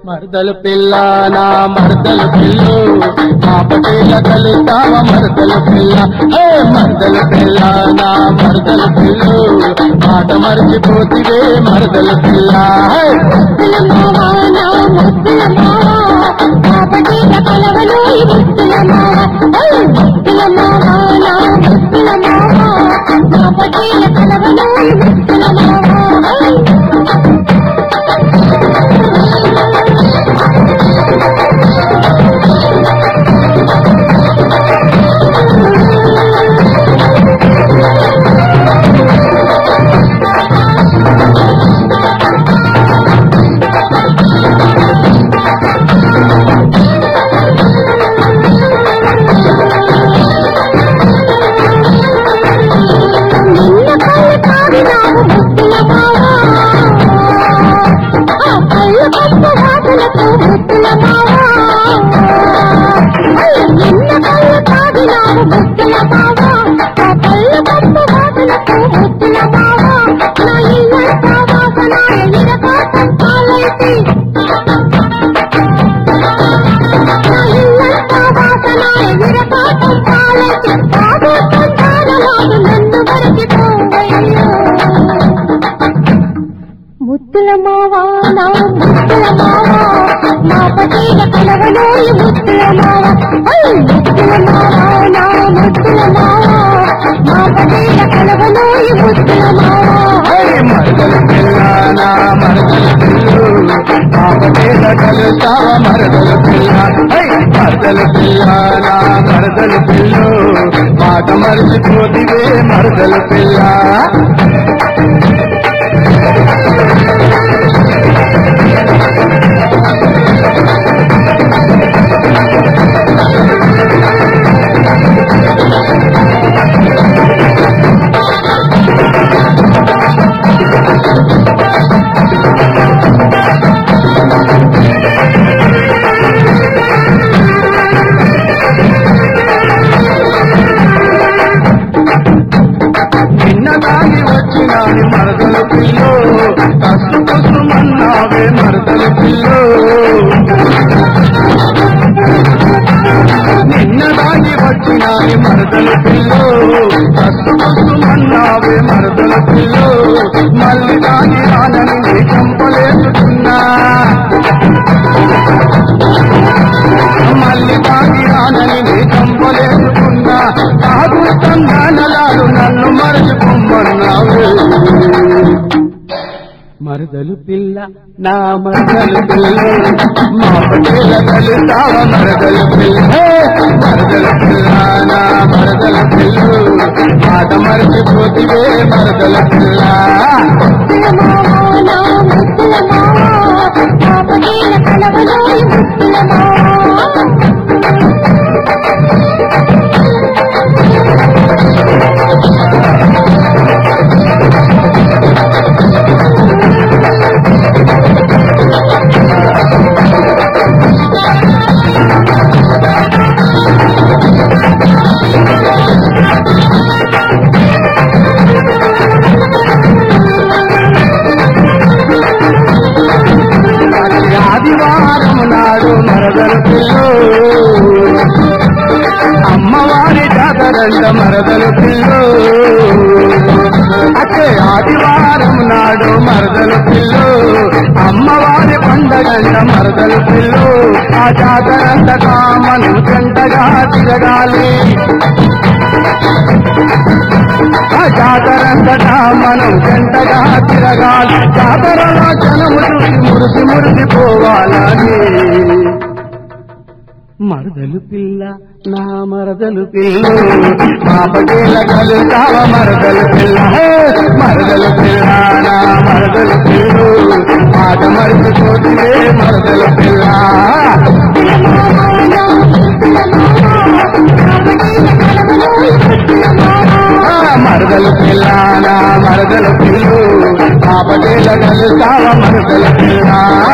మరదలు పిల్ల నా మరదలు పిల్లు పాపటీల కలుస్తావ మరదలు పిల్ల హే మరదలు పిల్ల నా మరదలు పిల్లు మాట మరిచిపోతివే మరదలు పిల్ల హే ముద్దుల మావా నా ముద్దుల మావా పాపటీల కలవలు ఈ ముద్దుల మావా ఓయ్ ముద్దుల మావా నా ముద్దుల మావా పాపటీల కలవలు ఈ ముద్దుల మావా ఓయ్ నిన్న కళ్ళు తాగినావు ముద్దుల మావా ఆ కళ్ళు కప్పు వాసనకు ముద్దుల మావా అయ్య, నిన్న కళ్ళు తాగినావు ముద్దుల మావా ఆ కళ్ళు కప్పు వాసనకు ముద్దుల మావా నా ఇల్లంతా వాసన ఎగిరకాటం పాలైతే నా ఇల్లంతా వాసన ఎగిరకాటం పాలైతే బాబు సంతానలాగు నన్ను మరచిపోవయ్యా ముద్దుల మావా నా ముద్దుల మావా మా పటీల కలవలో ఈ ముద్దుల మావా ఐ ముద్దుల మావా నా ముద్దుల మావా మా పటీల కలవలో ఈ ముద్దుల మావా హే మరదలు పిల్ల నా మరదలు పిల్లు పాపటీల కలుస్తావ మరదలు పిల్ల హే మరదలు పిల్ల నా మరదలు పిల్లు మాట మరిచిపోతివే మరదలు పిల్ల నిన్న దాగి వచ్చినాని మరదలు పిల్లు కసు కసు మన్నావే మరదలు పిల్లు నిన్న దాగి వచ్చినాని మరదలు పిల్లు కసు కసు మన్నావే మరదలు పిల్లు మళ్ళీ దాగి రానని నీ చంపలేసుకున్నా మళ్ళీ దాగి రానని నీ చంపలేసుకున్నా తాగుతంగా నలాలు నన్ను మరచిపోమ్మన్నావు మరదలు పిల్ల నా మరదలు పిల్ల మా పటేల కలుస్తావ మరదలు పిల్ల హే! మరదలు పిల్ల నా మరదలు పిల్లు మాట మరచిపోతివే మరదలు పిల్ల ముద్దుల మావా నా ముద్దుల మావా మా పటీల కలవలో ఈ ముద్దుల మావా ప్రతి ఆదివారం నాడు మరదలు పిల్లు అమ్మవారి జాతరంట మరదలు పిల్లు అట్టే ఆదివారం నాడు మరదలు పిల్లు అమ్మవారి పండగంట మరదలు పిల్లు ఆ జాతరంట కామను జంటగా తిరగాలి ఆ జాతరంతటా మనం జంటగా తిరగాలి జాతరలో జనము చూసి మురిసి మురిసిపోవాలని మరదలు పిల్ల నా మరదలు పిల్ల పాపటీల కలుతావ మరదలు పిల్ల హే! మరదలు పిల్ల నా మరదలు పిల్లు మాట మరిచిపోతే మరదలు పిల్ల ముద్దుల మావా నా ముద్దుల మావా మా పటీల కలవలో ఈ ముద్దుల మావా ఆ, మరదలు పిల్ల నా మరదలు పిల్లు పాపటీల కలుతావ మరదలు పిల్ల